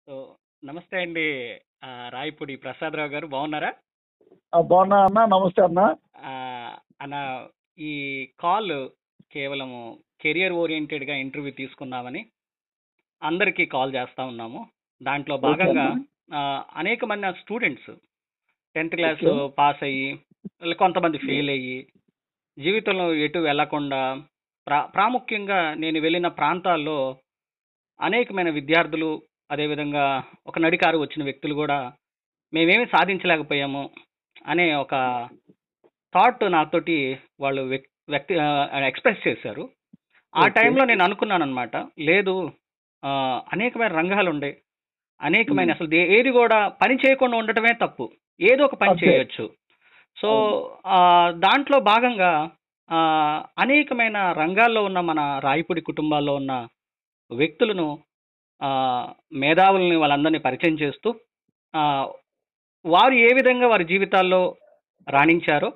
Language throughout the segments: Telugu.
సో నమస్తే అండి ఆ, రాయపూడి ప్రసాదరావు గారు బాగున్నారా ఆ, బాగున్నా అన్న నమస్తే అన్న ఆ, అన్న ఈ కాల్ కేవలము కెరియర్ ఓరియంటెడ్గా ఇంటర్వ్యూ తీసుకుందామని అందరికీ కాల్ చేస్తా ఉన్నాము దాంట్లో భాగంగా ఆ, అనేక మంది students tenth class Okay. Pass అయ్యి కొంతమంది ఫెయిల్ అయ్యి జీవితంలో ఎటు వెళ్లకుండా ప్రా ప్రాముఖ్యంగా నేను వెళ్ళిన ప్రాంతాల్లో అనేకమైన విద్యార్థులు అదేవిధంగా ఒక నడికారు వచ్చిన వ్యక్తులు కూడా మేమేమి సాధించలేకపోయాము అనే ఒక థాట్ నాతోటి వాళ్ళు వ్యక్- వ్యక్తి ఎక్స్ప్రెస్ చేశారు ఆ Okay. టైంలో నేను అనుకున్నాను అనమాట లేదు ఆ, అనేకమైన రంగాలు ఉండే అనేకమైన Hmm. అసలు దే- ఏది కూడా పని చేయకుండా ఉండటమే తప్పు ఏదో ఒక పని Okay. చేయొచ్చు సో అవును. ఆ, దాంట్లో భాగంగా ఆ, అనేకమైన రంగాల్లో ఉన్న మన రాయపూడి కుటుంబాల్లో ఉన్న వ్యక్తులను ఆ, మేధావుల్ని వాళ్ళందరినీ పరిచయం చేస్తూ ఆ, వారు ఏ విధంగా వారి జీవితాల్లో రాణించారో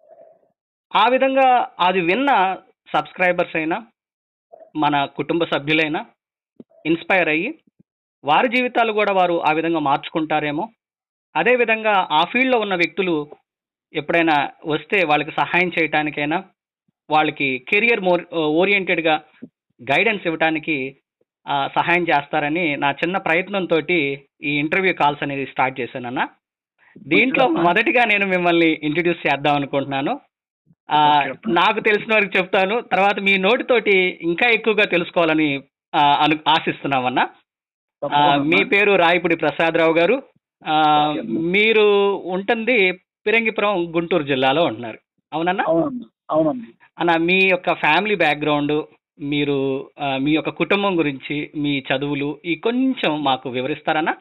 ఆ విధంగా అది విన్న సబ్స్క్రైబర్స్ అయినా మన కుటుంబ సభ్యులైనా ఇన్స్పైర్ అయ్యి వారి జీవితాలు కూడా వారు ఆ విధంగా మార్చుకుంటారేమో అదేవిధంగా ఆ ఫీల్డ్లో ఉన్న వ్యక్తులు ఎప్పుడైనా వస్తే వాళ్ళకి సహాయం చేయటానికైనా వాళ్ళకి కెరియర్ మోర్ ఓరియంటెడ్గా గైడెన్స్ ఇవ్వడానికి ఆ, సహాయం చేస్తారని నా చిన్న ప్రయత్నంతో ఈ ఇంటర్వ్యూ కాల్స్ అనేది స్టార్ట్ చేశానన్న దీంట్లో Okay, అన్న. మొదటిగా నేను మిమ్మల్ని ఇంట్రడ్యూస్ చేద్దాం అనుకుంటున్నాను ఆ, Okay, అన్న. నాకు తెలిసిన వరకు చెప్తాను తర్వాత మీ నోటితోటి ఇంకా ఎక్కువగా తెలుసుకోవాలని ఆ, అను ఆశిస్తున్నామన్నా ఆ, తప్పకుండా మీ అన్న. పేరు రాయపూడి ప్రసాదరావు గారు ఆ, ఓకే అన్న. మీరు ఉంటుంది పిరంగిపురం గుంటూరు జిల్లాలో ఉంటున్నారు అవునన్నా అవునండి అవునండి అన్న మీ యొక్క ఫ్యామిలీ బ్యాక్గ్రౌండ్ మీరు ఆ, మీ యొక్క కుటుంబం గురించి మీ చదువులు ఈ కొంచెం మాకు వివరిస్తారన్నా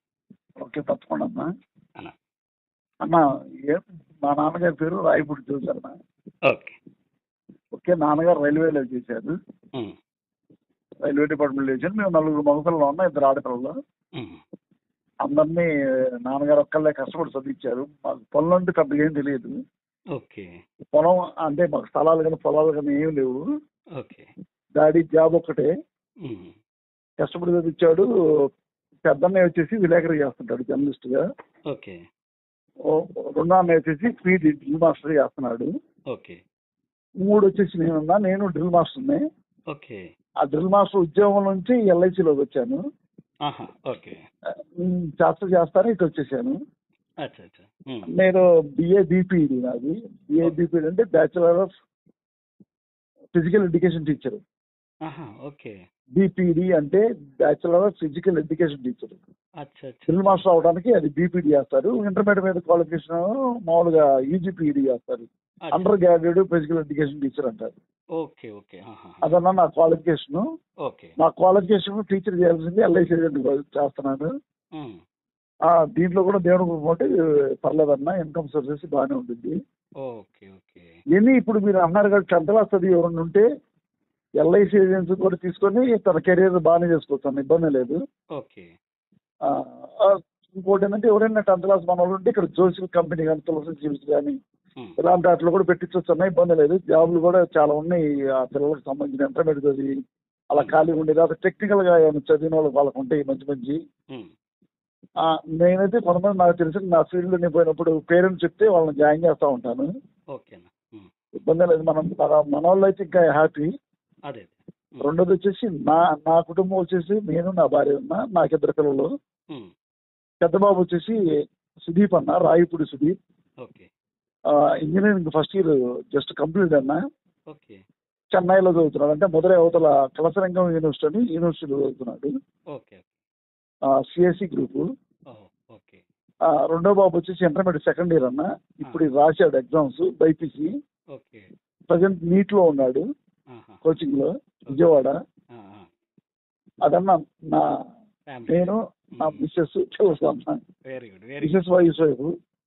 ఓకే తప్పకుండా అన్న అన్న. అన్న ఏ- మా నాన్నగారి పేరు రాయపూడి చూసారన్న ఓకే ఓకే నాన్నగారు రైల్వేలో చేశారు ఉమ్, రైల్వే డిపార్ట్మెంట్ చేశారు మేము నలుగురు మగపిల్లలు ఉన్నాం ఇద్దరు ఆడపిల్లలు ఉమ్, అందరినీ నాన్నగారు ఒక్కళ్ళే కష్టపడి చదివించారు మాకు పొలం అంటే పెద్దగా ఏం తెలియదు ఓకే పొలం అంటే మాకు స్థలాలు కానీ పొలాలు కానీ ఏం లేవు ఓకే డాడీ జాబ్ ఒక్కటే ఉమ్, కష్టపడి చదివించాడు పెద్దన్నయ్య వచ్చేసి విలేకరి చేస్తుంటాడు జర్నలిస్ట్ గా ఓకే ఓ- రెండో అన్నయ్య వచ్చేసి పీడి డ్రిల్ మాస్టర్ చేస్తున్నాడు ఓకే మూడు వచ్చేసి నేనున్నా నేను డ్రిల్ మాస్టర్ని ఓకే ఆ డ్రిల్ మాస్టర్ ఉద్యోగం నుంచి ఎల్ఐసిలోకి వచ్చాను ఆహా ఓకే ఉమ్, చేస్తా చేస్తాను ఇటు వచ్చేసాను అచ్చా అచ్చా ఉమ్, నేను బిఏ బీపీడి నాది బిఏ బీపీడి అంటే bachelor of physical education teacher ఆహా ఓకే బీపీడి అంటే bachelor of physical education teacher అచ్చా అచ్చా డ్రిల్ మాస్టర్ అవడానికి అది బీపీడి చేస్తారు ఇంటర్మీడియట్ మీద క్వాలిఫికేషన్ మామూలుగా యూజీపీఈడి చేస్తారు అచ్చా. Undergraduate physical education teacher అంటారు ఓకే ఓకే ఆహా అదన్నా నా క్వాలిఫికేషన్ ఓకే నా క్వాలిఫికేషన్ టీచర్ చేయాల్సింది ఎల్ఐసి ఏజెంట్ చేస్తున్నాను ఉమ్, ఆ, దీంట్లో కూడా దేవుడు పోతే పర్లేదన్నా ఇన్కమ్ సోర్సెస్ బాగానే ఉంటుంది ఓకే ఓకే ఎన్ని ఇప్పుడు మీరు అన్నారు కదా టెన్త్ క్లాస్ చదివి ఎవరైనా ఉంటే ఎల్ఐసి ఏజెన్సీ కూడా తీసుకొని తన కెరీర్ బాగానే చేసుకోవచ్చు ఇబ్బంది లేదు ఓకే ఆ, ఆ, ఇంకోటి ఏంటంటే ఎవరైనా టెన్త్ క్లాస్ మన వాళ్ళు ఉంటే ఇక్కడ జోసిల్ కంపెనీ కానీ తులసి జీవిస్ కానీ ఉమ్, ఇలాంటి వాటిలో కూడా పెట్టించవచ్చు అన్న ఇబ్బంది లేదు జాబ్లు కూడా చాలా ఉన్నాయి ఆ పిల్లలకు సంబంధించిన ఇంటర్మీడియట్ చదివి అలా ఖాళీ ఉండేది అదే టెక్నికల్ గా ఏమైనా చదివిన వాళ్ళకి వాళ్ళకి ఉంటాయి మంచి మంచి ఉమ్, ఆ, నేనైతే కొంతమంది నాకు తెలిసి నా ఫీల్డ్ లో నేను పోయినప్పుడు పేరెంట్స్ చెప్తే వాళ్ళని జాయిన్ చేస్తా ఉంటాను ఓకేనా ఉమ్, ఇబ్బంది లేదు మనం మన మన వాళ్ళు అయితే ఇంకా హ్యాపీ అదే అదే. ఉమ్, రెండోది వచ్చేసి నా నా కుటుంబం వచ్చేసి నేను నా భార్య ఉన్నా నాకు ఇద్దరు పిల్లలు ఉమ్, పెద్ద బాబు వచ్చేసి సుదీప్ అన్న Raipudi Sudeep okay engineering first year just complete అన్న ఓకే చెన్నైలో చదువుతున్నాడు అంటే మొదలై అవతల కలసరంగం యూనివర్సిటీ అని యూనివర్సిటీలో చదువుతున్నాడు ఓకే సిఎస్సి గ్రూప్ ఓ ఓకే రెండో బాబు వచ్చేసి ఇంటర్మీడియట్ సెకండ్ ఇయర్ అన్న ఇప్పుడు ఇది రాశాడు exams BiPC okay present NEET లో ఉన్నాడు ఆహా కోచింగ్ లో విజయవాడ ఆ, ఆ. అదన్నా నా ఫ్యామిలీ నేను నా మిస్సెస్ తెలుస్తాను very good very good Mrs wife wife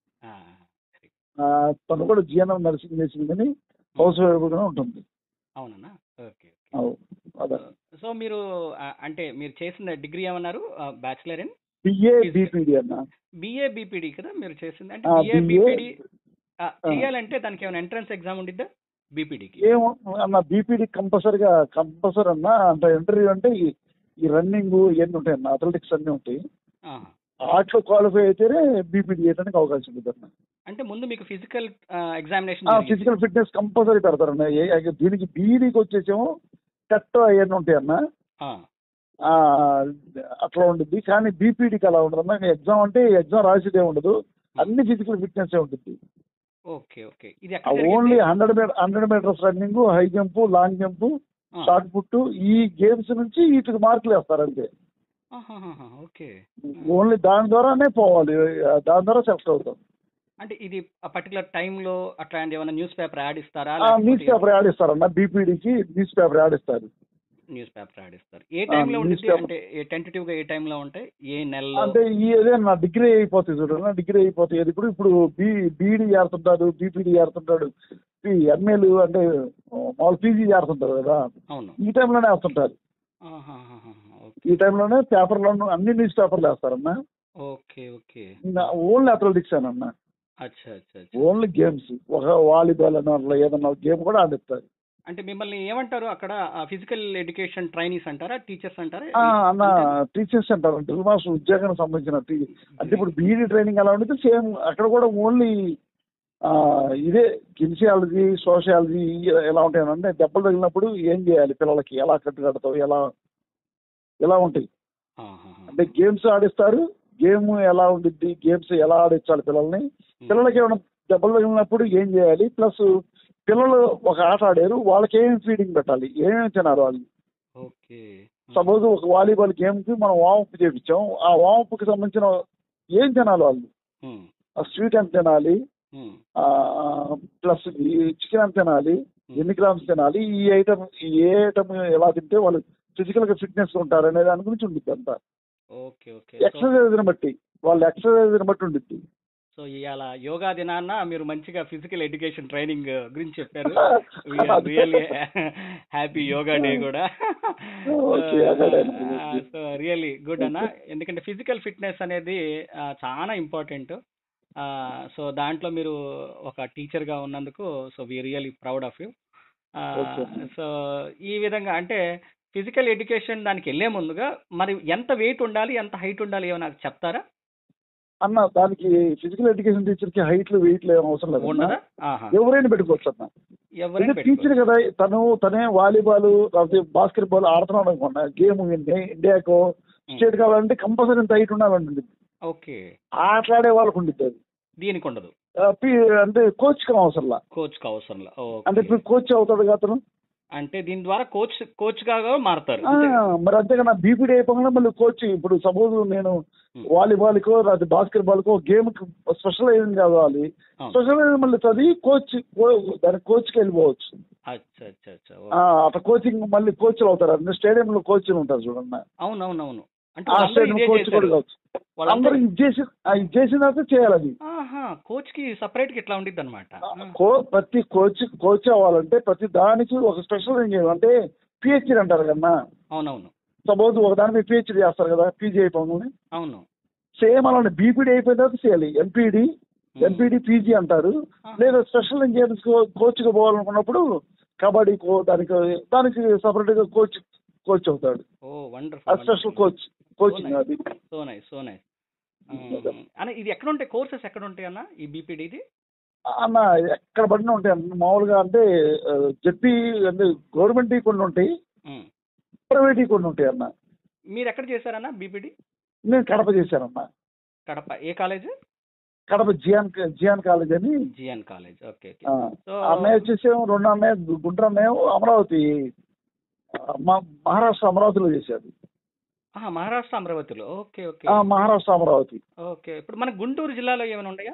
తను కూడా జిఎన్ఎం నర్సింగ్ చేసింది కానీ హౌస్ వైఫ్ గా ఉంటుంది అవునన్నా ఓకే అవు. అదే సో మీరు ఆ, అంటే మీరు చేసిన డిగ్రీ ఏమన్నారు బ్యాచిలర్ ఇన్ బిఏ బీపీడి అన్న బిఏ బీపీడీ కదా మీరు చేసింది అంటే ఆ, బిఏ BA బీపీడీ చేయాలంటే దానికి ఏమైనా ఎంట్రన్స్ ఎగ్జామ్ ఉండిద్దా బీపీడీకి ఏమో అన్న బీపీడి కంపల్సరిగా కంపల్సరీ అన్న అంటే ఇంటర్వ్యూ అంటే ఈ- ఈ రన్నింగ్ ఇవన్నీ ఉంటాయి అన్న అథ్లెటిక్స్ అన్నీ ఉంటాయి ఆహా. వాటిలో క్వాలిఫై అయితేనే బీపీడీ చేయడానికి అవకాశం ఉంటుంది అన్న అంటే ముందు మీకు physical examination physical fitness compulsory పెడతారన్న ఏ- దీనికి బీడీకి వచ్చేసేమో టెట్ అవన్నీ ఉంటాయి అన్న ఆ, అట్లా ఉంటుంది కానీ బీపీడీకి అలా ఉండదు అన్న ఎగ్జామ్ అంటే ఎగ్జామ్ రాసేదే ఉండదు అన్ని ఫిజికల్ ఫిట్నెస్ ఉంటుంది ఓకే ఓకే ఇది ఎక్కడ జరిగింది? Only hundred meter hundred meters running high jump long jump ఆ. షార్ట్ పుట్ ఈ గేమ్స్ నుంచి వీటికి మార్కులు వేస్తారు అంతే ఆహాహాహా, ఓకే ఓన్లీ దాని ద్వారానే పోవాలి దాని ద్వారా సెలెక్ట్ అవుతాం అంటే ఇది పర్టికులర్ టైంలో అట్లాంటి ఏమైనా న్యూస్ పేపర్ యాడ్ ఇస్తారా న్యూస్ పేపర్ యాడ్ ఇస్తారన్న బీపీడీకి న్యూస్ పేపర్ యాడ్ ఇస్తారు న్యూస్ పేపర్ యాడ్ ఇస్తారు ఏ టైంలో news ఉంటుంది paper. అంటే టెంటేటివ్ గా ఏ టైంలో ఉంటాయి ఏ నెలలో అంటే ఈ అదే నా డిగ్రీ అయిపోతుంది చూడండి డిగ్రీ అయిపోతుంది ఇప్పుడు ఇప్పుడు బీ బీఈడి చేస్తుంటాడు బీపీడీ చేస్తుంటాడు ఎంఏలు అంటే మామూలు పీజీ చేస్తుంటారు కదా అవును ఈ టైంలోనే వేస్తుంటారు ఆహాహాహా, ఓకే ఈ టైంలోనే పేపర్లను అన్ని న్యూస్ పేపర్లు వేస్తారన్న ఓకే ఓకే ఓన్లీ అథ్లెటిక్స్ అన్న అచ్చా అచ్చా అచ్చా ఓన్లీ గేమ్స్ ఒక వాలీబాల్ అని అట్లా ఏదన్నా గేమ్ కూడా ఆడిస్తారు అంటే మిమ్మల్ని ఏమంటారు అక్కడ ఫిజికల్ ఎడ్యుకేషన్ ట్రైనీస్ అంటారా టీచర్స్ అంటారా ఆ, అన్న టీచర్స్ అంటారు డ్రిల్ మాస్టర్ ఉద్యోగానికి సంబంధించిన టీ- అంటే ఇప్పుడు బీఈడి ట్రైనింగ్ ఎలా ఉంటుంది సేమ్ అక్కడ కూడా ఓన్లీ ఇదే కిన్సియాలజీ సోషియాలజీ ఎలా ఉంటాయి అంటే దెబ్బలు తగిలినప్పుడు ఏం చేయాలి పిల్లలకి ఎలా కట్టు కడతావు ఎలా ఎలా ఉంటాయి ఆహాహా. అంటే గేమ్స్ ఆడిస్తారు గేమ్ ఎలా ఉండిద్ది గేమ్స్ ఎలా ఆడించాలి పిల్లల్ని పిల్లలకి ఏమైనా దెబ్బలు తగిలినప్పుడు ఏం చేయాలి ప్లస్ పిల్లలు ఒక ఆట ఆడారు వాళ్ళకి ఏం ఫీడింగ్ పెట్టాలి ఏమేమి తినారు వాళ్ళు ఓకే సపోజ్ ఒక వాలీబాల్ గేమ్ కి మనం వామప్ చేపించాం ఆ వామప్ కి సంబంధించిన ఏం తినాలి వాళ్ళు ఉమ్, ఆ స్వీట్ ఎంత తినాలి ఉమ్, ప్లస్ చికెన్ ఎంత తినాలి ఎన్ని గ్రామ్స్ తినాలి ఈ ఐటమ్ ఏ ఐటమ్ ఎలా తింటే వాళ్ళు ఫిజికల్ గా ఫిట్నెస్ ఉంటారు అనే దాని గురించి ఉండిద్ది అంతా ఓకే ఓకే సో ఎక్సర్సైజ్ బట్టి వాళ్ళ ఎక్సర్సైజ్ బట్టి ఉండిద్ది సో ఇవాళ యోగా దినాన్న మీరు మంచిగా ఫిజికల్ ఎడ్యుకేషన్ ట్రైనింగ్ గురించి చెప్పారు రియల్లీ హ్యాపీ యోగా డే కూడా Okay, అదే. సో రియల్లీ గుడ్ అన్న ఎందుకంటే ఫిజికల్ ఫిట్నెస్ అనేది ఆ, చాలా ఇంపార్టెంట్ సో దాంట్లో మీరు ఒక టీచర్ గా ఉన్నందుకు so we really proud of you Okay. So ఈ విధంగా అంటే ఫిజికల్ ఎడ్యుకేషన్ దానికి వెళ్ళే ముందుగా మరి ఎంత వెయిట్ ఉండాలి ఎంత హైట్ ఉండాలి ఏమో నాకు చెప్తారా అన్న దానికి ఫిజికల్ ఎడ్యుకేషన్ టీచర్ కి హైట్లు వెయిట్లు ఏం అవసరం లేదు ఉండదా ఆహా. ఎవరైనా పెట్టుకోవచ్చు అన్న ఎవరైనా అంటే టీచర్ పెట్టుకోవచ్చు. కదా తను తనే వాలీబాల్ లేకపోతే బాస్కెట్ బాల్ ఆడుతున్నాడు అనుకోండి గేమ్ ఇండియాకో స్టేట్ కావాలంటే కంపల్సరీ ఇంత హైట్ ఉండాలండి ఓకే ఆటలాడే వాళ్ళకు ఉండిద్ది అది దీనికి ఉండదు ఆ, పి- అంటే కోచ్ కి అవసరంలా కోచ్ కి అవసరం లే. అంటే ఓకే. ఇప్పుడు కోచ్ అవుతాడు కదా అతను అంటే దీని ద్వారా కోచ్ కోచ్ గా మారుతారు ఆ, మరి అంతేగా బీపీడీ అయిపోగానే మళ్ళీ కోచ్ ఇప్పుడు సపోజ్ నేను వాలీబాల్ కో లేదా బాస్కెట్ బాల్ కో గేమ్ కి స్పెషలైజ్ కావాలి అవును. స్పెషలైజ్ మళ్ళీ చదివి కోచ్ దాని కోచ్ కి వెళ్ళిపోవచ్చు అచ్చా అచ్చా అచ్చా ఓ. ఆ, అట్లా కోచింగ్ మళ్ళీ కోచ్లు అవుతారు అంటే స్టేడియం లో కోచ్లు ఉంటారు చూడండి అవును అవును అవును అంటే ఆ వాళ్ళందరూ స్టేడియం ఇదే కోచ్ కూడా చేశారు. కావచ్చు వాళ్ళందరూ అందరూ ఇది చేసి ఆ, ఇది చేసిన తర్వాత చేయాలి అది ఆహా కోచ్ కి సపరేట్ గా ఇట్లా ఉండిద్ది అనమాట కో ప్రతి కోచ్ కోచ్ అవ్వాలంటే ప్రతి దానికి ఒక స్పెషల్ ఏం చేయాలి అంటే పిహెచ్డి అంటారు కదా అవునవును సపోజ్ ఒక దాని మీద పిహెచ్డి చేస్తారు కదా పీజీ అయిపోగానే అవును సేమ్ అలానే బీపీడీ అయిపోయిన తర్వాత చేయాలి ఎంపీడీ ఎంపీడీ పీజీ అంటారు లేదా స్పెషల్ గేమ్స్ కోచ్ గా పోవాలనుకున్నప్పుడు కబడ్డీ కో దానికి దానికి సపరేట్ గా కోచ్ కోచ్ అవుతాడు ఓ ఆ వండర్ఫుల్ స్పెషల్ కోచ్ కోచింగ్ అది సో నైస్ సో నైస్ అన్న ఇది ఎక్కడ ఉంటాయి కోర్సెస్ ఎక్కడ ఉంటాయి అన్న ఈ బీపీడీ ఇది అన్న ఎక్కడ పడినా ఉంటాయి అన్న. మామూలుగా అంటే ఆ, చెప్పి అంటే గవర్నమెంట్ కొన్ని ఉంటాయి ఉమ్. ప్రైవేట్ కొన్ని ఉంటాయి అన్న మీరు ఎక్కడ చేశారన్న బీపీడీ నేను కడప చేశానన్న కడప ఏ కాలేజ్ కడప జియాన్ జియాన్ కాలేజ్ అని జిఎన్ కాలేజ్ ఓకే ఓకే ఆ, సో అన్నయ్య వచ్చేసి రెండు అన్నయ్య గుంటూరు అన్నయ్య అమరావతి ఆ, మా- మహారాష్ట్ర అమరావతిలో చేశారు ఆహా, మహారాష్ట్ర అమరావతిలో ఓకే ఓకే ఆ, మహారాష్ట్ర అమరావతి ఓకే ఇప్పుడు మన గుంటూరు జిల్లాలో ఏమైనా ఉన్నాయా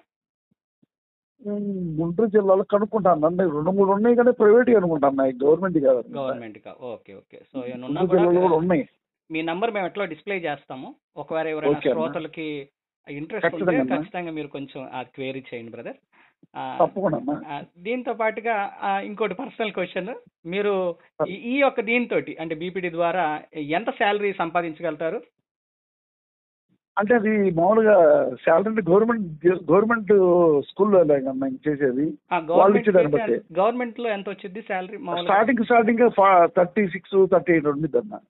ఉమ్, గుంటూరు జిల్లాలో కనుక్కుంటాను అంటే రెండు మూడు ఉన్నాయి కానీ ప్రైవేట్ అనుకుంటాను గవర్నమెంట్ కాదు గవర్నమెంట్ కా ఓకే ఓకే సో ఏమైనా ఉన్నా గుంటూరు జిల్లాలో కూడా కూడా ఉన్నాయి మీ నంబర్ మేము ఎట్లా డిస్ప్లే చేస్తాము ఒకవేళ ఎవరైనా ఓకే అన్న. శ్రోతలకి ఇంట్రెస్ట్ ఉంటే ఖచ్చితంగా అన్న. ఖచ్చితంగా మీరు కొంచెం ఆ క్వేరీ చేయండి బ్రదర్ తప్పకుండా అన్న దీంతో పాటుగా ఆ, ఇంకోటి పర్సనల్ క్వశ్చన్ మీరు ఈ- ఈ యొక్క దీంతో అంటే బీపీడీ ద్వారా ఎంత శాలరీ సంపాదించగలుగుతారు అంటే అది మామూలుగా శాలరీ గవర్నమెంట్ గవర్నమెంట్ స్కూల్లో అన్న చేసేది వాళ్ళు ఇచ్చే దాన్ని బట్టి. గవర్నమెంట్ లో ఎంత వచ్చింది శాలరీ మామూలుగా starting starting thirty six thirty eight ఉండిద్ది అన్న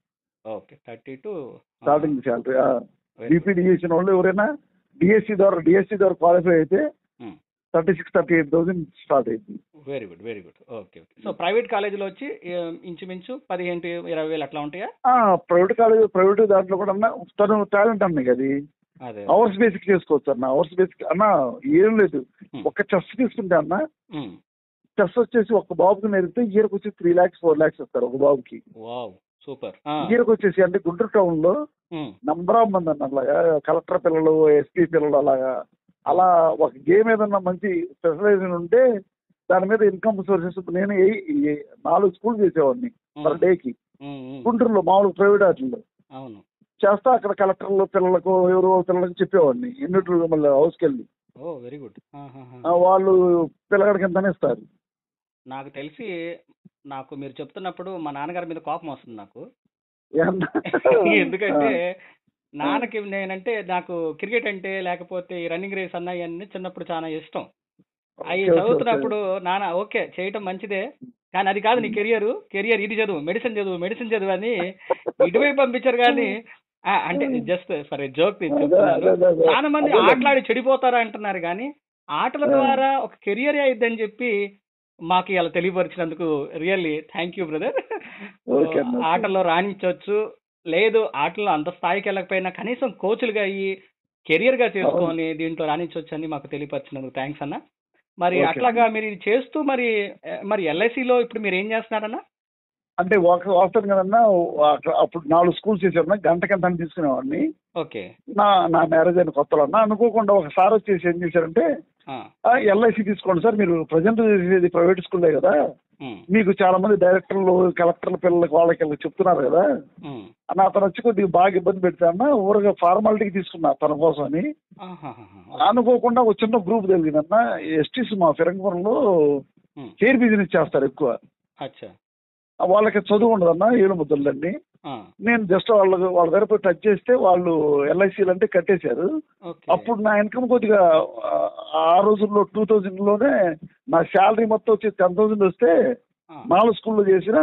okay thirty two starting salary BPD చేసిన వాళ్ళు ఎవరైనా డిఎస్సి ద్వారా డిఎస్సి ద్వారా క్వాలిఫై అయితే thirty six thirty eight thousand start అయింది very good very good okay okay so private కాలేజీలో వచ్చి ఏ, ఇంచుమించు పదిహేను టు ఇరవై వేలు అట్లా ఉంటాయా ప్రైవేట్ కాలేజ్ ప్రైవేట్ దాంట్లో కూడా అన్న తను టాలెంట్ అన్నాయి అది అదే అవర్స్ బేసిక్ చేసుకోవచ్చు అన్న అవర్స్ బేసిక్ అన్న ఏం లేదు Hmm. ఒక చెస్ తీసుకుంటే అన్న ఉమ్. చెస్ వచ్చేసి ఒక బాబుకి నేర్పితే ఇయర్కి వచ్చి త్రీ ల్యాక్స్ ఫోర్ ల్యాక్స్ ఇస్తారు ఒక బాబుకి వావ్ సూపర్ ఇయర్కి వచ్చేసి అంటే గుంటూరు టౌన్ లో నంబర్ ఆఫ్ మంది అన్న అలాగా కలెక్టర్ పిల్లలు ఎస్పీ పిల్లలు అలాగా అలా ఒక గేమ్ ఏదన్నా మంచి స్పెషలైజేషన్ ఉంటే దాని మీద ఇన్కమ్ సోర్సెస్ నేను ఏ- ఏ- నాలుగు స్కూల్ చేసేవాడిని పర్ డేకి గుంటూరులో మామూలు ప్రైవేట్ వాటిల్లో అవును చేస్తా అక్కడ కలెక్టర్లు పిల్లలకు ఎవరో పిల్లలకు చెప్పేవాడిని ఎన్నిట్లు మళ్ళీ హౌస్కి వెళ్ళి ఓ వెరీ గుడ్ ఆ, వాళ్ళు పిల్లగాడికి ఎంతనే ఇస్తారు నాకు తెలిసి నాకు మీరు చెప్తున్నప్పుడు మా నాన్నగారి మీద కోపం వస్తుంది నాకు ఏమన్నా? ఎందుకంటే నాన్నకి నేనంటే నాకు క్రికెట్ అంటే లేకపోతే ఈ రన్నింగ్ రేస్ అన్న ఇవన్నీ చిన్నప్పుడు చాలా ఇష్టం అవి ఓకే, ఓకే, చదువుతున్నప్పుడు నాన్న ఓకే చేయటం మంచిదే కానీ అది కాదు నీ కెరియర్ కెరియర్ ఇది చదువు మెడిసిన్ చదువు మెడిసిన్ చదువు అని ఇటువైపు పంపించారు కానీ ఆ, అంటే జస్ట్ ఫర్ జోక్ అదే, అదే, అదే, అదే. చాలా మంది అదే, ఆటలాడి చెడిపోతారా అంటున్నారు కానీ ఆటల ఆ. ద్వారా ఒక కెరియర్ అయిద్దని చెప్పి మాకు ఇలా తెలియపరిచినందుకు really thank you brother okay అన్న. ఆటల్లో రాణించవచ్చు లేదు ఆటల్లో అంత స్థాయికి వెళ్ళకపోయినా కనీసం కోచ్లుగా అయ్యి కెరియర్ గా చేసుకొని దీంట్లో రాణించవచ్చు అని మాకు తెలియపరిచినందుకు థ్యాంక్స్ అన్న మరి ఓకే. అట్లాగా మీరు ఇది చేస్తూ మరి ఏ, మరి ఎల్ఐసిలో ఇప్పుడు మీరు ఏం చేస్తున్నారన్న అంటే ఒక వస్తాను కదన్నా అక్కడ అప్పుడు నాలుగు స్కూల్స్ చేసేవాడిని గంటకి ఎంత అని తీసుకునేవాడిని ఓకే నా నా మ్యారేజ్ అయిన కొత్తలో అన్న అనుకోకుండా ఒక సార్ వచ్చేసి ఏం చేశారంటే ఆ, ఎల్ఐసి తీసుకోండి సార్ మీరు ప్రజెంట్ చేసేది ప్రైవేట్ స్కూల్లే కదా ఉమ్, మీకు చాలా మంది డైరెక్టర్లు కలెక్టర్ల పిల్లలకి వాళ్ళకి వీళ్ళకి చెప్తున్నారు కదా ఉమ్, అన్న అతను వచ్చి కొద్దిగా బాగా ఇబ్బంది పెడతాన్న ఊరగా ఫార్మాలిటీకి తీసుకున్నా తన కోసం అని ఆహాహాహా. అనుకోకుండా ఒక చిన్న గ్రూప్ తెలియదన్న ఎస్టీస్ మా ఫిరంగపురంలో ఉమ్, చైర్ బిజినెస్ చేస్తారు ఎక్కువ అచ్చా వాళ్ళకి చదువు ఉండదన్న ఏడు ముద్దలండి ఆ, నేను జస్ట్ వాళ్ళకి వాళ్ళ దగ్గర పోయి టచ్ చేస్తే వాళ్ళు ఎల్ఐసీలు అంటే కట్టేశారు ఓకే అప్పుడు నా ఇన్కమ్ కొద్దిగా ఆ, ఆ రోజుల్లో టూ థౌజండ్ లోనే నా శాలరీ మొత్తం వచ్చి టెన్ థౌసండ్ వస్తే ఆ, నాలుగు స్కూల్లో చేసిన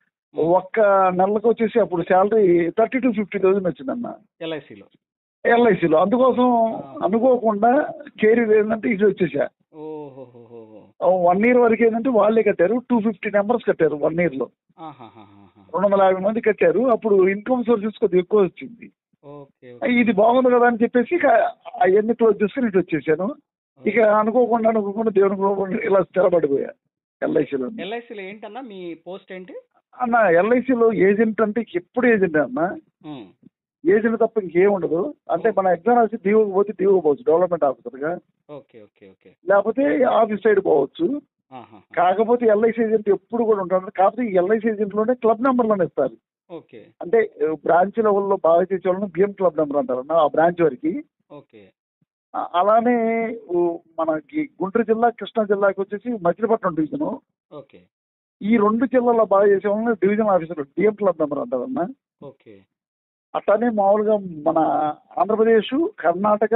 ఒక్క నెలకు వచ్చేసి అప్పుడు salary thirty to fifty thousand వచ్చిందన్న ఎల్ఐసిలో ఎల్ఐసిలో అందుకోసం అనుకోకుండా కెరీర్ ఏంటంటే ఇది వచ్చేసా ఓహోహోహో వన్ ఇయర్ వరకు ఏంటంటే వాళ్ళే కట్టారు టూ ఫిఫ్టీ నెంబర్స్ కట్టారు వన్ ఇయర్ లో ఆహాహాహాహా. రెండు వందల యాభై మంది కట్టారు అప్పుడు ఇన్కమ్ సోర్సెస్ కొద్దిగా ఎక్కువ వచ్చింది ఓకే ఓకే ఇది బాగుంది కదా అని చెప్పేసి ఇక అవన్నీ క్లోజ్ చేసుకుని ఇటు వచ్చేసాను ఇక అనుకోకుండా అనుకోకుండా దేవుని కోకుండా ఇలా స్థిరపడిపోయా ఎల్ఐసిలో ఎల్ఐసిలో ఏంటన్నా మీ పోస్ట్ ఏంటి అన్న ఎల్ఐసిలో ఏజెంట్ అంటే ఎప్పుడు ఏజెంట్ అన్న ఉమ్, ఏజెంట్ తప్ప ఇంకేం ఉండదు అంటే మన ఎగ్జామ్ రాసి డిఓకి పోతే డిఓ పోవచ్చు డెవలప్మెంట్ ఆఫీసర్గా ఓకే ఓకే ఓకే లేకపోతే ఆఫీస్ సైడ్ పోవచ్చు ఆహా. కాకపోతే ఎల్ఐసి ఏజెంట్ ఎప్పుడు కూడా ఉంటాడు కాకపోతే ఈ ఎల్ఐసి ఏజెంట్ లోనే క్లబ్ నెంబర్లను ఇస్తారు ఓకే అంటే బ్రాంచ్ లెవెల్లో బాగా చేసే వాళ్ళని బిఎం క్లబ్ నెంబర్ అంటారు అన్న ఆ బ్రాంచ్ వరకు ఓకే ఆ- అలానే ఊ, మనకి గుంటూరు జిల్లా కృష్ణా జిల్లాకి వచ్చేసి మచిలీపట్నం డివిజన్ ఓకే ఈ రెండు జిల్లాలో బాగా చేసే వాళ్ళని division officer DM club number అంటారు అన్న ఓకే అట్లానే మామూలుగా మన ఆంధ్రప్రదేశ్ కర్ణాటక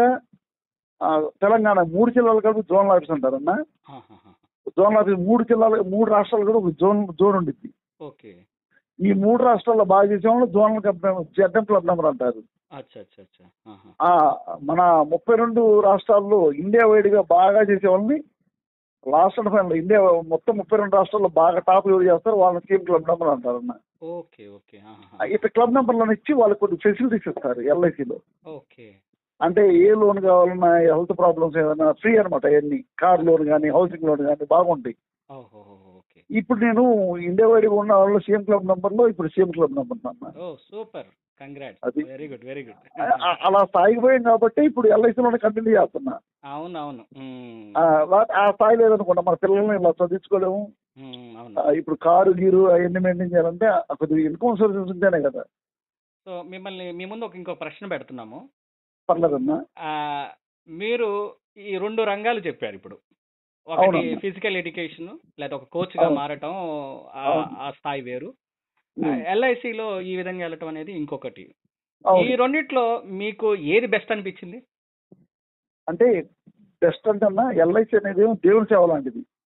ఆ, తెలంగాణ మూడు జిల్లాలు కలిపి జోనల్ ఆఫీస్ అంటారు అన్న ఆహాహా. జోనల్ ఆఫీస్ మూడు జిల్లాలు మూడు రాష్ట్రాలు కూడా ఒక జోన్ జోన్ ఉండిద్ది ఓకే ఈ మూడు రాష్ట్రాల్లో బాగా చేసే వాళ్ళు zonal club number ZM club number అంటారు అచ్చా అచ్చా అచ్చా ఆహా. ఆ మన ముప్పై రెండు రాష్ట్రాల్లో ఇండియా వైడ్ గా బాగా చేసే వాళ్ళని లాస్ట్ అండ్ ఫైనల్ ఇండియా మొత్తం ముప్పై రెండు రాష్ట్రాల్లో బాగా టాప్ ఎవరు చేస్తారు వాళ్ళని టీమ్ క్లబ్ నెంబర్ అంటారు అన్న ఓకే ఓకే ఆహాహా. ఇట్లా క్లబ్ నెంబర్లను ఇచ్చి వాళ్ళకి కొన్ని ఫెసిలిటీస్ ఇస్తారు ఎల్ఐసిలో ఓకే అంటే ఏ లోన్ కావాలన్నా హెల్త్ ప్రాబ్లమ్స్ ఏదైనా ఫ్రీ అనమాట అవన్నీ కార్ లోన్ కానీ హౌసింగ్ లోన్ కానీ బాగుంటాయి ఓహో ఓకే ఇప్పుడు నేను ఇండియా వైడ్ గా ఉన్న వాళ్ళు సీఎం క్లబ్ నెంబర్ లో ఇప్పుడు సీఎం క్లబ్ నెంబర్ అన్న ఓ సూపర్ కంగ్రాట్ అది. వెరీ గుడ్ వెరీ గుడ్ ఆ- అలా స్థాయికి పోయాం కాబట్టి ఇప్పుడు ఎల్ఐసిలోనే కంటిన్యూ చేస్తున్నా అవును అవును ఉమ్, ఆ, వా- ఆ స్థాయి లేదనుకుంటా మన పిల్లల్ని ఇలా చదివించుకోలేము ఉమ్, అవును ఆ, ఇప్పుడు కారు గీరు అవన్నీ మెయింటైన్ చేయాలంటే ఆ కొద్దిగా ఇన్కమ్ సోర్సెస్ ఉంటేనే కదా సో మిమ్మల్ని మీ ముందు ఒక ఇంకో ప్రశ్న పెడుతున్నాము పర్లేదన్నా ఆ, మీరు ఈ రెండు రంగాలు చెప్పారు ఇప్పుడు ఒకటి అవునమ్మా. ఫిజికల్ ఎడ్యుకేషన్ లేదా ఒక కోచ్ గా అవును. మారటం ఆ- అవును. ఆ స్థాయి వేరు ఉమ్. ఎల్ఐసిలో ఈ విధంగా వెళ్ళటం అనేది ఇంకొకటి ఈ అవును రెండిట్లో మీకు ఏది బెస్ట్ అనిపించింది అంటే బెస్ట్ అంటే అన్న ఎల్ఐసి అనేది ఏమో దేవుని సేవ లాంటిది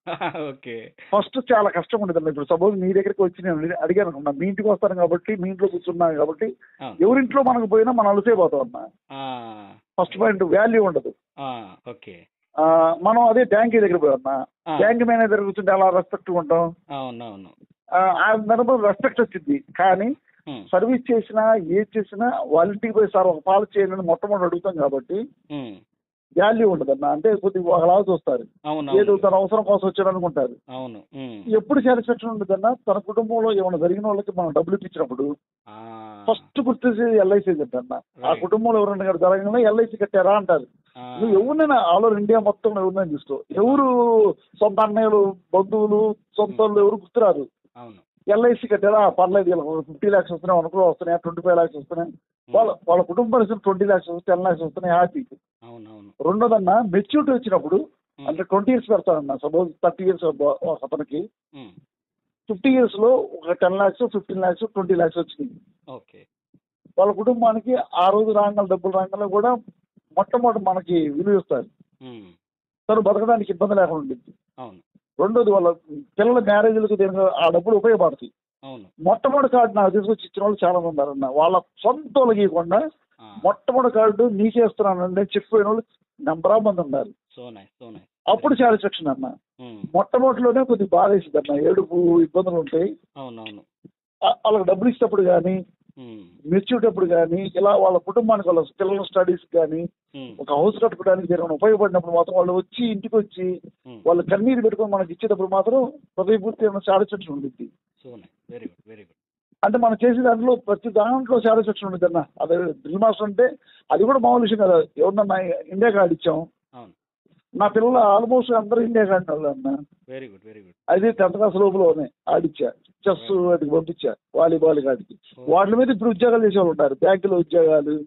ఓకే ఫస్ట్ చాలా కష్టం ఉండేదండి ఇప్పుడు సపోజ్ మీ దగ్గరికి వచ్చి నేను అడిగి- అడిగాను అనుకున్నా మీ ఇంటికి వస్తాను కాబట్టి మీ ఇంట్లో కూర్చున్నాను కాబట్టి అవును. ఎవరింట్లో మనకు పోయినా మనం అలసైపోతాం అన్న ఆ, ఫస్ట్ పాయింట్ వాల్యూ ఉండదు ఆ, ఓకే ఆ, మనం అదే బ్యాంక్ దగ్గర పోయన్నా ఆ, బ్యాంక్ మేనేజర్ కూర్చుంటే అలా రెస్పెక్ట్ ఉంటాం అవును అవును ఆ, ఆ నెంబర్ రెస్పెక్ట్ వచ్చింది కానీ ఉమ్, సర్వీస్ చేసినా ఏది చేసినా వాళ్ళ ఇంటికి పోయి సార్ ఒక పాలు చేయండి అని మొట్టమొదటి అడుగుతాం కాబట్టి ఉమ్, వాల్యూ ఉండదన్న అంటే కొద్దిగా ఒకలా చూస్తారు అవును ఏదో అవును తన అవసరం కోసం వచ్చాడు అనుకుంటారు అవును ఉమ్, ఎప్పుడు సాటిస్ఫాక్షన్ ఉండదన్న తన కుటుంబంలో ఏమైనా జరిగిన వాళ్ళకి మనం డబ్బులు ఇప్పించినప్పుడు ఆ, ఫస్ట్ గుర్తేసేది ఎల్ఐసి అన్న ఆ Right. కుటుంబంలో ఎవరైనా గారు జరగగానే ఎల్ఐసి కట్టారా అంటారు ఆ, నువ్వు ఎవరినైనా ఆల్ ఓవర్ ఇండియా మొత్తం ఎవరినైనా తీసుకో ఎవరు సొంత అన్నయ్యలు బంధువులు సొంత వాళ్ళు ఎవరు గుర్తురారు అవును ఎల్ఐసి కట్టారా పర్లేదు ఫిఫ్టీ ల్యాక్స్ వస్తున్నాయి అనుకో వస్తున్నాయి ట్వంటీ ఫైవ్ ల్యాక్స్ వస్తున్నాయి వాళ్ళ వాళ్ళ కుటుంబ పరిస్థితి ట్వంటీ ల్యాక్స్ టెన్ ల్యాక్స్ వస్తున్నాయి హ్యాపీ అవును అవును రెండోదన్న మెచ్యూరిటీ వచ్చినప్పుడు ఉమ్, అంటే ట్వంటీ ఇయర్స్ పెడతానన్న సపోజ్ థర్టీ ఇయర్స్ అతనికి ఉమ్, ఫిఫ్టీ ఇయర్స్ లో ఒక ten lakhs fifteen lakhs twenty lakhs వచ్చినాయి ఓకే వాళ్ళ కుటుంబానికి ఆ రోజు రాగానే డబ్బులు రాగానే కూడా మొట్టమొదటి మనకి విలువ ఇస్తారు ఉమ్, తను బతకడానికి ఇబ్బంది లేకుండా ఉండింది అవును రెండోది వాళ్ళ పిల్లల మ్యారేజ్లకు దీనికి ఆ డబ్బులు ఉపయోగపడతాయి అవును మొట్టమొదటి కార్డు నాకు తీసుకొచ్చి ఇచ్చిన వాళ్ళు చాలా మంది ఉన్నారన్న వాళ్ళ సొంత వాళ్ళకి ఇవ్వకుండా ఆ, మొట్టమొదటి కార్డు నీకేస్తున్నానండి అని చెప్పిపోయిన వాళ్ళు నెంబర్ ఆఫ్ మంది ఉన్నారు సో నైస్ సో నైస్ అప్పుడు సాటిస్ఫాక్షన్ అన్న ఉమ్, మొట్టమొదటిలోనే కొద్దిగా బాధ వేసింది అన్న ఏడుపు ఇబ్బందులు ఉంటాయి అవును అవును ఆ- వాళ్ళకి డబ్బులు ఇచ్చేటప్పుడు కానీ ఉమ్, మెచ్యూటప్పుడు కానీ ఇలా వాళ్ళ కుటుంబానికి వాళ్ళ పిల్లల స్టడీస్ కానీ ఉమ్, ఒక ఒక హౌస్ కట్టుకోవడానికి జరిగిన ఉపయోగపడినప్పుడు మాత్రం వాళ్ళు వచ్చి ఇంటికి వచ్చి ఉమ్, వాళ్ళు కన్నీరు పెట్టుకొని మనకి ఇచ్చేటప్పుడు మాత్రం హృదయపూర్తి సాటిస్ఫాక్షన్ ఉండిద్ది so nice very good very good అంటే మనం చేసే దాంట్లో ప్రతి దాంట్లో సాటిస్ఫాక్షన్ ఉంటుంది అన్న అదే డ్రిల్ మాస్టర్ అంటే అది కూడా మామూలు విషయం కదా ఎవరన్నా ఇండియా కార్డు ఇచ్చాం అవును నా పిల్లలు ఆల్మోస్ట్ అందరూ ఇండియా కార్డు వాళ్ళు అన్న వెరీ గుడ్ వెరీ గుడ్ అది టెన్త్ క్లాస్ లోపలనే ఆడిచ్చా చెస్ వాటికి పంపించా వాలీబాల్ కాడికి వాటి మీద ఇప్పుడు ఉద్యోగాలు చేసే వాళ్ళు ఉంటారు బ్యాంకులో ఉద్యోగాలు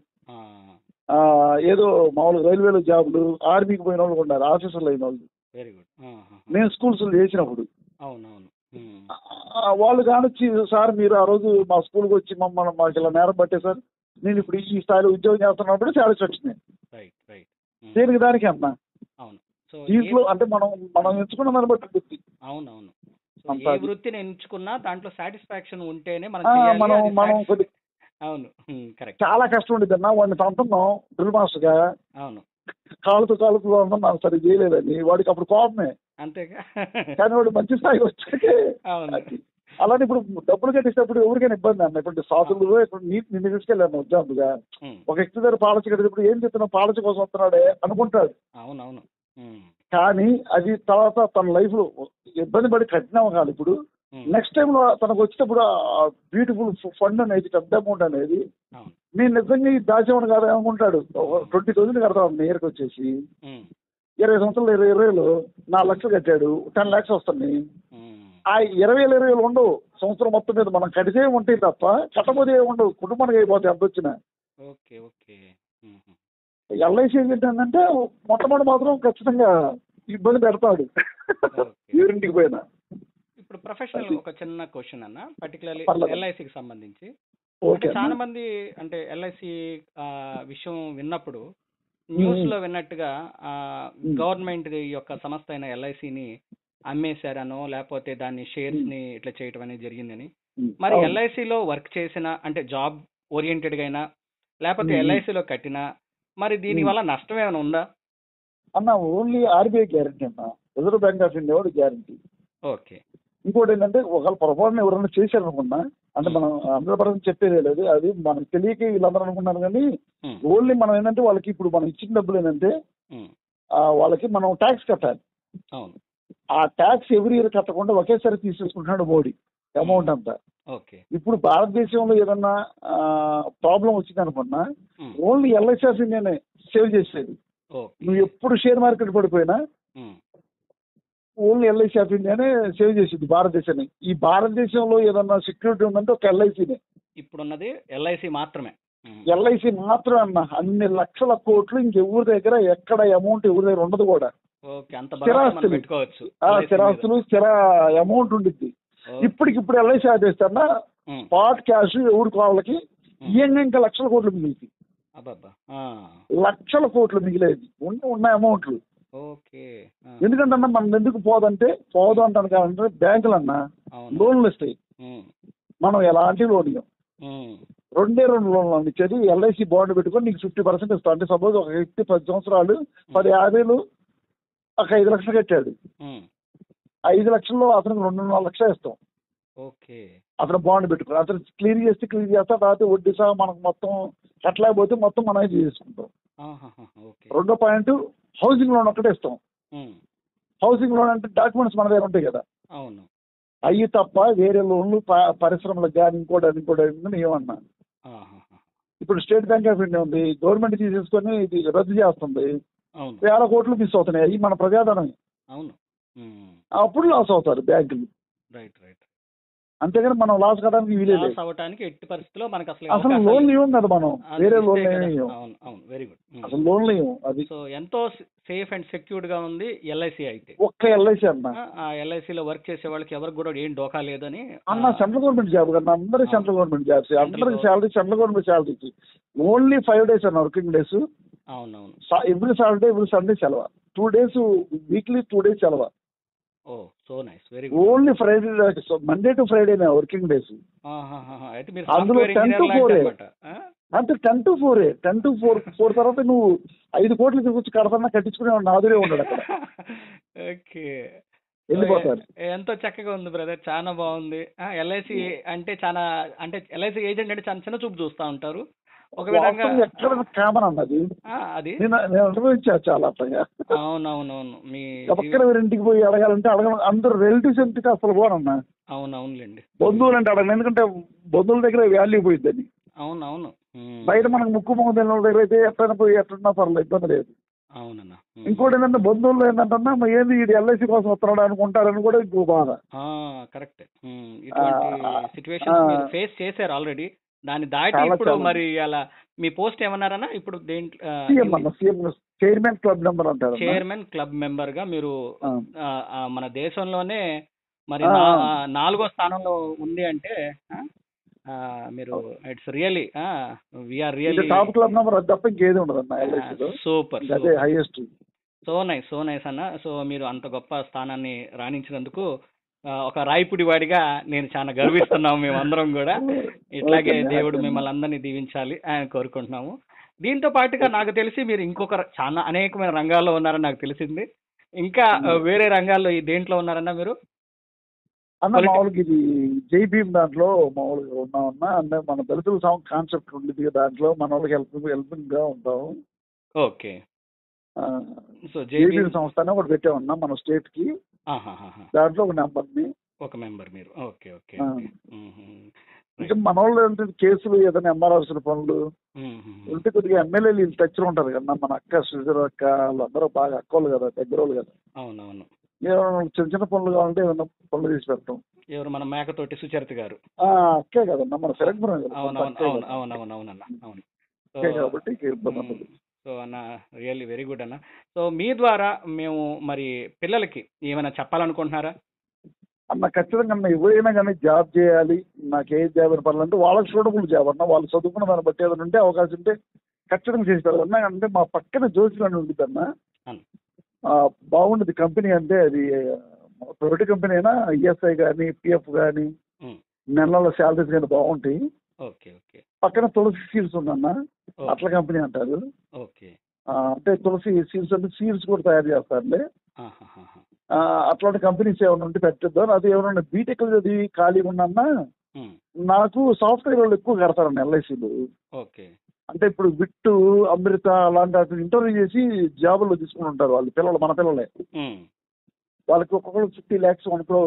ఆ, ఏదో మామూలు రైల్వేలో జాబులు ఆర్మీకి పోయిన వాళ్ళు ఉన్నారు ఆఫీసర్లు అయిన వాళ్ళు వెరీ గుడ్ నేను స్కూల్స్ చేసినప్పుడు అవును అవును ఉమ్, ఆ, వాళ్ళు కానొచ్చి సార్ మీరు ఆ రోజు మా స్కూల్కి వచ్చి మమ్మల్ని మాకు ఇలా నేరం పట్టే సార్ నేను ఇప్పుడు ఈ స్థాయిలో ఉద్యోగం చేస్తున్నప్పుడు సాటిస్ఫాక్షన్ రైట్ రైట్ ఉమ్, దేనికి దానికి అన్న అవును సో దీంట్లో ఏ- అంటే మనం మనం ఎంచుకున్న దాన్ని బట్టి ఉంటుంది. అవును అవును సో అంతా ఏ అది. వృత్తిని ఎంచుకున్నా దాంట్లో సాటిస్ఫాక్షన్ ఉంటేనే మనం ఆ, చేయాలి, మనం అది మనం satis- కొద్ది అవును కరెక్ట్ చాలా కష్టం ఉండేది అన్న వాడిని పంపుతున్నాం డ్రిల్ మాస్టర్గా అవును కాలుతో కాలుతో ఉన్నాం నాకు సరిగ్గా చేయలేదని వాడికి అప్పుడు కోపమే అంతేగా కానీ వాడు మంచి స్థాయికి వచ్చాకే అవును అది. అలానే ఇప్పుడు డబ్బులు కట్టేటప్పుడు ఎవరికైనా ఇబ్బంది అన్న ఇప్పుడు సాధులు ఇప్పుడు నీ నిన్ను తీసుకెళ్ళాను ఎగ్జాంపుల్గా ఉమ్, ఒక వ్యక్తి దగ్గర పాలసీ కట్టేటప్పుడు ఏం చెప్తున్నావు పాలసీ కోసం వస్తున్నాడే అనుకుంటాడు అవును అవును ఉమ్, కానీ అది తర్వాత తన లైఫ్ లో ఇబ్బంది పడి కట్టినాము కాదు ఇప్పుడు ఉమ్, నెక్స్ట్ టైం లో తనకు వచ్చేటప్పుడు బ్యూటిఫుల్ ఫండ్ అనేది పెద్ద అమౌంట్ అనేది అవును నేను నిజంగా ఈ దాచేవాడు కాదు అనుకుంటాడు ట్వంటీ థౌసండ్ కడతాను ఇయర్కి వచ్చేసి ఉమ్, ఇరవై సంవత్సరాలు ఇరవై ఇరవైలో నాలుగు లక్షలు కట్టాడు టెన్ లాక్స్ వస్తున్నాయి ఉమ్, ఆ ఇరవై వేలు ఇరవై వేలు ఉండవు సంవత్సరం మొత్తం మీద మనం కడితే ఉంటాయి తప్ప కట్టబోతే ఏమి ఉండవు కుటుంబానికి అయిపోతాయి ఎంత వచ్చినా okay okay um, um, LIC ఏంటంటే మొట్టమొదటి మాత్రం ఖచ్చితంగా ఇబ్బంది పెడతాడు ఓకే. ఎవరింటికి పోయినా ఇప్పుడు ప్రొఫెషనల్ ఒక చిన్న క్వశ్చన్ అన్న పర్టికులర్లీ పర్లేదు. ఎల్ఐసికి సంబంధించి ఓకే అంటే అన్న. చాలా మంది అంటే ఎల్ఐసి విషయం విన్నప్పుడు న్యూస్ లో విన్నట్టుగా Hmm. గవర్నమెంట్ యొక్క సంస్థ అయిన ఎల్ఐసిని అమ్మేశారనో లేకపోతే దాన్ని షేర్స్ ని ఇట్లా చేయటం అనేది జరిగిందని ఉమ్, మరి అవును. ఎల్ఐసిలో వర్క్ చేసిన అంటే జాబ్ ఓరియంటెడ్ గా అయినా లేకపోతే Hmm. ఎల్ఐసిలో కట్టినా మరి దీని Hmm. వల్ల నష్టం ఏమైనా ఉందా అన్న ఓన్లీ ఆర్బీఐ గ్యారంటీ అన్న రిజర్వ్ బ్యాంక్ ఆఫ్ ఇండియా వాడు గ్యారంటీ ఓకే ఇంకోటి ఏంటంటే ఒకవేళ పొరపాటున ఎవరైనా చేశారనుకున్నా అంటే మనం హండ్రెడ్ పర్సెంట్ చెప్పేది లేదు అది మనకు తెలియక వీళ్ళందరూ అనుకున్నారు కానీ Hmm. ఓన్లీ మనం ఏంటంటే వాళ్ళకి ఇప్పుడు మనం ఇచ్చిన డబ్బులు ఏంటంటే Hmm. ఆ, వాళ్ళకి మనం ట్యాక్స్ కట్టాలి అవును ఆ ట్యాక్స్ ఎవ్రీ ఇయర్ కట్టకుండా ఒకేసారి తీసేసుకుంటున్నాడు మోడీ అమౌంట్ అంతా ఓకే ఇప్పుడు భారతదేశంలో ఏదన్నా ప్రాబ్లం వచ్చింది అనుకున్నా Hmm. ఓన్లీ ఎల్ఐసి ఆఫ్ ఇండియానే సేవ్ చేసేది ఓకే నువ్వు ఎప్పుడు షేర్ మార్కెట్ పడిపోయినా Hmm. ఓన్లీ ఎల్ఐసి ఆఫ్ ఇండియానే సేవ్ చేసింది భారతదేశాన్ని ఈ భారతదేశంలో ఏదన్నా సెక్యూరిటీ ఉందంటే ఒక ఎల్ఐసినే ఇప్పుడున్నది ఎల్ఐసి మాత్రమే Hmm. ఎల్ఐసి మాత్రం అన్న అన్ని లక్షల కోట్లు ఇంకెవరి దగ్గర ఎక్కడ అమౌంట్ ఎవరి దగ్గర ఉండదు కూడా ఓకే అంత భరోసా మనం స్థిరాస్తులు. పెట్టుకోవచ్చు ఆ LIC మీద. స్థిరాస్తులు స్థిర అమౌంట్ ఉండిద్ది ఓకే. ఇప్పటికిప్పుడు ఎల్ఐసి ఆదేస్తానా Hmm. పాట్ క్యాష్ ఎవరికి వాళ్ళకి Hmm. ఇయ్యంగా ఇంకా లక్షల కోట్లు మిగిలింది అబ్బబ్బా ఆ. లక్షల కోట్లు మిగిలేది ఉన్న ఉన్న అమౌంట్లు ఓకే ఆ, ఎందుకంటే అన్న మనం ఎందుకు పోదంటే పోదు అంటాను కాదంటే బ్యాంకులు అన్న అవును లోన్లు ఇస్తాయి ఉమ్, మనం ఎలాంటి లోన్ ఇవ్వం ఉమ్, రెండే రెండు లోన్లు ఇచ్చేది ఎల్ఐసి బాండ్ పెట్టుకొని నీకు ఫిఫ్టీ పర్సెంట్ ఇస్తాం అంటే సపోజ్ ఒక వ్యక్తి పది సంవత్సరాలు పది యాభైలు ఒక ఐదు లక్షలు కట్టాడు ఉమ్, ఐదు లక్షల్లో అతనికి రెండున్నర లక్షలు ఇస్తాం ఓకే అతను బాండ్ పెట్టుకుని అతను క్లియర్ చేస్తే క్లియర్ చేస్తా తర్వాత వడ్డీ సహా మనకు మొత్తం కట్టలేకపోతే మొత్తం మనమే చేసుకుంటాం ఆహాహా, ఓకే రెండో పాయింట్ హౌసింగ్ లోన్ ఒక్కటే ఇస్తాం ఉమ్, హౌసింగ్ లోన్ అంటే డాక్యుమెంట్స్ మన దగ్గర ఉంటాయి కదా అవును అవి తప్ప వేరే లోన్లు ప- పరిశ్రమలకు కానీ ఇంకోటి అది ఇంకోటి అది ఏమన్నా ఆహాహా, ఇప్పుడు స్టేట్ బ్యాంక్ ఆఫ్ ఇండియా ఉంది గవర్నమెంట్ తీసేసుకొని ఇది రద్దు చేస్తుంది అవును వేల కోట్లు మిస్ అవుతున్నాయి అవి మన ప్రజాధనం అవును ఉమ్, అప్పుడు లాస్ అవుతారు బ్యాంకులు రైట్ రైట్ అంతేగాని మనం లాస్ కావడానికి వీలే లేదు లాస్ అవ్వటానికి ఎట్టి పరిస్థితిలో మనకు అసలు అసలు అవకాశాలు లోన్లు ఇవ్వం కదా మనం అది వేరే ఇస్తే లోన్లు కదా. ఏమి ఇవ్వం అవును అవును వెరీ గుడ్ అసలు లోన్లు ఇవ్వం అది సో ఎంతో సేఫ్ అండ్ సెక్యూర్డ్ గా ఉంది ఎల్ఐసి అయితే ఒక్క ఎల్ఐసి అన్న ఆ LIC లో వర్క్ చేసే వాళ్ళకి ఎవరికి కూడా ఏం డోకా లేదని అన్న సెంట్రల్ గవర్నమెంట్ జాబ్ కదా అందరూ సెంట్రల్ గవర్నమెంట్ జాబ్స్ అందరికి salary central government salaries only five days అన్న వర్కింగ్ డేస్ అవునవును ఎవ్రీ సాటర్డే ఎవ్రీ సండే సెలవు two days weekly two days సెలవు ఓ so nice very good only Friday Monday to ఫ్రైడేనే వర్కింగ్ డేస్ అయితే మీరు అందులో సాఫ్ట్వేర్ 10 to ఇంజనీర్ 4 ఏ. అనమాట అంతే ten to four ten to four four తర్వాత నువ్వు ఐదు కోట్లు తీసుకొచ్చి కడతన్నా కట్టించుకునే నాదురే ఉన్నాడు అక్కడ ఓకే వెళ్ళిపోతారు ఎంతో చక్కగా ఉంది బ్రదర్ చాలా బాగుంది ఎల్ఐసి అంటే చాలా అంటే ఎల్ఐసి ఏజెంట్ అంటే చాలా చిన్న చూపు చూస్తూ ఉంటారు ఒక విధంగా వాస్తవం ఎక్కడ కామన్ అన్నది ఆ, అది నేను నేను అనుభవించా చాలా అట్లాగా అవునవునవును మీ పక్కన ఎవరి ఇంటికి పోయి అడగాలంటే అడగ అందరు రిలేటివ్స్ ఇంటికి అసలు పోనన్నా అవునవునులేండి బంధువులు అంటే అడగను ఎందుకంటే బంధువుల దగ్గర వాల్యూ పోయిద్దని అవునవును ఉమ్, బయట మనకు ముక్కు మొహం తెలియని వాళ్ళ దగ్గర అయితే ఎట్లయినా పోయి ఎట్లన్నా పర్లేదు ఇబ్బంది లేదు అవునన్నా ఉమ్. ఇంకోటి ఏంటంటే బంధువులు ఏంటంటే "మా ఏంది ఇది ఎల్ఐసి కోసం వస్తున్నాడు అనుకుంటారని కూడా ఇంకో బాధ ఆ కరెక్ట్ ఇటువంటి ఆ, సిచ్యువేషన్ ఆ. మీరు ఫేస్ చేశారు ఆల్రెడీ దాన్ని దాటి చాలా, ఇప్పుడు చాలా. మరి అలా మీ పోస్ట్ ఏమన్నారన్నా ఇప్పుడు సీఎం దేంట్లో అన్న సీఎం చైర్మన్ క్లబ్ నెంబర్ అంటారు అన్న. చైర్మన్ క్లబ్ మెంబర్ గా మీరు ఆ. ఆ, ఆ, మన దేశంలోనే మరి ఆ. నా- ఆ, నాలుగో స్థానంలో ఉంది అంటే ఆ, ఆ, మీరు ఇట్స్ రియలీ విఆర్ ఇది రియలీ టాప్ క్లబ్ నెంబర్ అది తప్ప ఇంకేది ఉండదు అన్న ఎల్ఐసిలో సూపర్ అదే highest so nice so nice అన్న సో మీరు అంత గొప్ప స్థానాన్ని రాణించినందుకు ఆ, ఒక రాయపుడి వాడిగా నేను చాలా గర్విస్తున్నాము మేమందరం కూడా ఇట్లాగే ఓకే. దేవుడు మిమ్మల్ని అందరినీ దీవించాలి అని కోరుకుంటున్నాము దీంతో పాటుగా నాకు తెలిసి మీరు ఇంకొక ర- చాలా అనేకమైన రంగాల్లో ఉన్నారని నాకు తెలిసింది ఇంకా ఆ, వేరే రంగాల్లో ఈ దేంట్లో ఉన్నారన్నా మీరు అన్న Politi- మామూలుగా ఇది జై భీమ్ దాంట్లో మామూలుగా ఉన్నామన్నా అంటే మన దళితుల సాంగ్ కాన్సెప్ట్ ఉండేది కదా దాంట్లో మన వాళ్ళకి హెల్ప్ హెల్పింగ్ గా ఉంటాం ఓకే ఆ, సో జై జేబీ భీమ్ సంస్థ అని ఒకటి పెట్టామన్నా మన స్టేట్ కి దాంట్లో ఒక నెంబర్ ని ఒక మెంబర్ మీరు ఓకే ఓకే ఆ. ఓకే. మ్మ్. ఇంకా మన వాళ్ళు ఏంటంటే కేసులు ఏదైనా ఎంఆర్ఆర్సిన పనులు మ్మ్. ఉంటే కొద్దిగా ఎమ్మెల్యేలు వీళ్ళు టచ్ ఉంటారు కదా మన అక్క సుజర అక్క వాళ్ళందరూ బాగా అక్కోళ్ళు కదా దగ్గర వాళ్ళు కదా అవునవును ఏమైనా చిన్న చిన్న పనులు కావాలంటే ఏమైనా పనులు తీసి పెట్టడం ఎవరు మన మేకతోటి సుచరిత గారు ఆ, అక్కే కదన్నా మన ఫిరంగపురం కదా అవునవును అక్కే అవును కదా. అవునవును అవునన్న అవును సో అక్కే కాబట్టి ఇక ఇబ్బంది ఉండదు. సో అన్న రియల్లీ వెరీ గుడ్ అన్న సో మీ ద్వారా మేము మరి పిల్లలకి ఏమైనా చెప్పాలనుకుంటున్నారా అన్న ఖచ్చితంగా అన్న ఎవరైనా కానీ జాబ్ చేయాలి నాకు ఏ జాబ్ అని పర్లేదు అంటే వాళ్ళకి సూటబుల్ జాబ్ అన్న వాళ్ళు చదువుకున్న దాన్ని బట్టి ఏదైనా ఉంటే అవకాశం ఉంటే ఖచ్చితంగా చేస్తారు అన్న అంటే మా పక్కన జోషులు అని ఉంటుంది అన్న అవును. ఆ, బాగుండేది కంపెనీ అంటే అది ప్రొడక్ట్ కంపెనీ అయినా ఈఎస్ఐ కానీ పిఎఫ్ కానీ మ్మ్. నెలల శాలరీస్ కానీ బాగుంటాయి ఓకే ఓకే పక్కన తులసి సీల్స్ ఉందన్న ఓకే. అట్ల కంపెనీ అంటారు ఓకే ఆ, అంటే తులసి సీల్స్ అంటే సీల్స్ కూడా తయారు చేస్తారులే ఆహాహాహా. ఆ, అట్లాంటి కంపెనీస్ ఏమైనా ఉంటే పెట్టిద్దాం అది ఏమైనా బీటెక్ చదివి ఖాళీగా ఉన్నా మ్మ్. నాకు సాఫ్ట్వేర్ వాళ్ళు ఎక్కువ కడతారండి ఎల్ఐసీలు ఓకే అంటే ఇప్పుడు బిట్టు అమృత అలాంటి వాటిని ఇంటర్వ్యూ చేసి జాబుల్లో తీసుకుని ఉంటారు వాళ్ళు పిల్లలు మన పిల్లలే మ్మ్. వాళ్ళకి ఒక్కొక్కరు ఫిఫ్టీ ల్యాక్స్ మనకు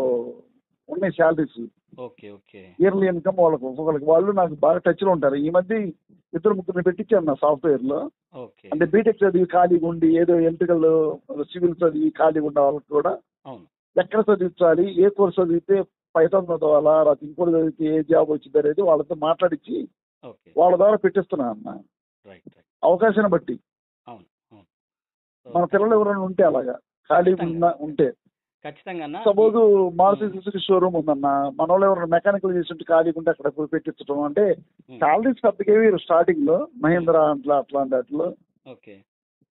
ఉన్నాయి salaries okay okay yearly income వాళ్ళకి ఒక్కొక్కరికి వాళ్ళు నాకు బాగా టచ్లో ఉంటారు ఈ మధ్య ఇద్దరు ముగ్గురిని పెట్టించాను నా సాఫ్ట్వేర్లో ఓకే అంటే బీటెక్ చదివి ఖాళీగా ఉండి ఏదో ఎలక్ట్రికల్ సివిల్ చదివి ఖాళీగా ఉన్న వాళ్ళకి కూడా అవును ఎక్కడ చదివించాలి ఏ కోర్స్ చదివితే పైథాన్ చదవాలా లేకపోతే ఇంకోటి చదివితే ఏ జాబ్ వచ్చింది అనేది వాళ్ళతో మాట్లాడించి ఓకే వాళ్ళ ద్వారా పెట్టిస్తున్నా అన్న రైట్ రైట్ అవకాశాన్ని బట్టి అవును అవును సో మన పిల్లలు ఎవరైనా ఉంటే అలాగా ఖాళీగా ఉన్న ఉంటే ఖచ్చితంగా అన్న సపోజ్ మారుతి సుజుకి షోరూమ్ ఉందన్న మన వాళ్ళు ఎవరైనా మెకానికల్ చేస్తుంటే ఖాళీగా ఉంటే అక్కడ పోయి పెట్టించడం అంటే మ్మ్. సాలరీస్ పెద్దగా స్టార్టింగ్ లో మహేంద్ర అట్లా అట్లాంటి వాటిలో ఓకే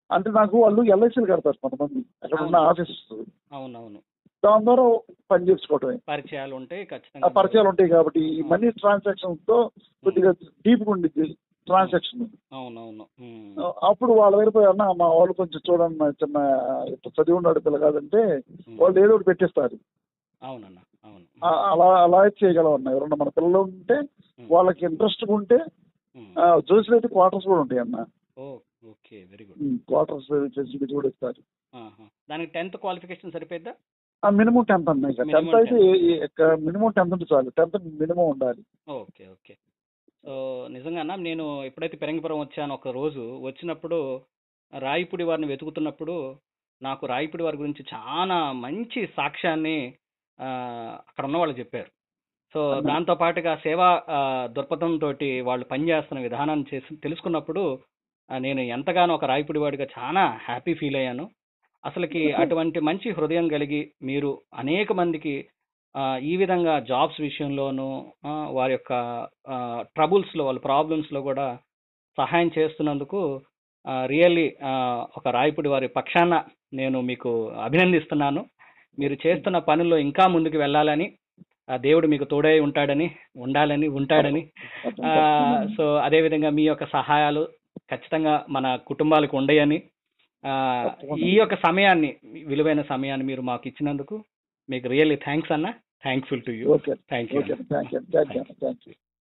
అంటే నాకు వాళ్ళు ఎల్ఐసీలు కడతారు కొంతమంది అక్కడ ఉన్న అవును. ఆఫీస్ అవునవును దాని ద్వారా పని చేసుకోవటమే పరిచయాలు ఉంటాయి ఆ ఖచ్చితంగా పరిచయాలు ఉంటాయి కాబట్టి ఈ మనీ ట్రాన్సాక్షన్ తో కొద్దిగా డీప్ ఉండిద్ది ట్రాన్సాక్షన్ అవునవును ఉమ్. అప్పుడు వాళ్ళ దగ్గర పోయి అన్న మా వాళ్ళు కొంచెం చూడండి నా చిన్న ఇట్లా చదివి ఉన్నాడు పిల్ల కాదంటే ఉమ్. వాళ్ళు ఏదో ఒకటి పెట్టిస్తారు అవునన్న అవును ఆ- అలా అలా అయితే చేయగలం అన్న ఎవరన్నా మన పిల్లలు ఉంటే ఉమ్. వాళ్ళకి ఇంట్రెస్ట్ ఉంటే ఉమ్. జోసులు అయితే క్వార్టర్స్ కూడా ఉంటాయి అన్న ఓ okay very good quarters facility కూడా ఇస్తారు ఆహా. దానికి టెన్త్ క్వాలిఫికేషన్ సరిపోద్దా మినిమం టెన్త్ అన్న ఇక Minimum టెన్త్ అయితే మినిమం టెన్త్ ఉంటే చాలు టెన్త్ మినిమం ఉండాలి ఓకే ఓకే సో నిజంగానా నేను ఎప్పుడైతే పెరంగిపురం వచ్చానో ఒక రోజు వచ్చినప్పుడు రాయిపుడి వారిని వెతుకుతున్నప్పుడు నాకు రాయిపుడి వారి గురించి చాలా మంచి సాక్ష్యాన్ని ఆ, అక్కడ ఉన్న వాళ్ళు చెప్పారు సో అన్న. దాంతో పాటుగా సేవా ఆ, దృక్పథంతో వాళ్ళు పనిచేస్తున్న విధానాన్ని చేసి తెలుసుకున్నప్పుడు ఆ, నేను ఎంతగానో ఒక రాయిపుడి వాడిగా చాలా హ్యాపీ ఫీల్ అయ్యాను అసలుకి అటువంటి మంచి హృదయం కలిగి మీరు అనేక మందికి ఆ, ఈ విధంగా జాబ్స్ విషయంలోనూ ఆ, వారి యొక్క ట్రబుల్స్లో వాళ్ళ ప్రాబ్లమ్స్లో కూడా సహాయం చేస్తున్నందుకు రియల్లీ ఒక రాయపుడి వారి పక్షాన నేను మీకు అభినందిస్తున్నాను మీరు చేస్తున్న పనుల్లో ఇంకా ముందుకు వెళ్ళాలని ఆ దేవుడు మీకు తోడై ఉంటాడని ఉండాలని ఉంటాడని ఆ, సో అదేవిధంగా మీ యొక్క సహాయాలు ఖచ్చితంగా మన కుటుంబాలకు ఉండయని ఆ, ఈ యొక్క సమయాన్ని విలువైన సమయాన్ని మీరు మాకు ఇచ్చినందుకు మీకు రియల్లీ థ్యాంక్స్ అన్న thankful to you okay thank you okay thank you thank you thank you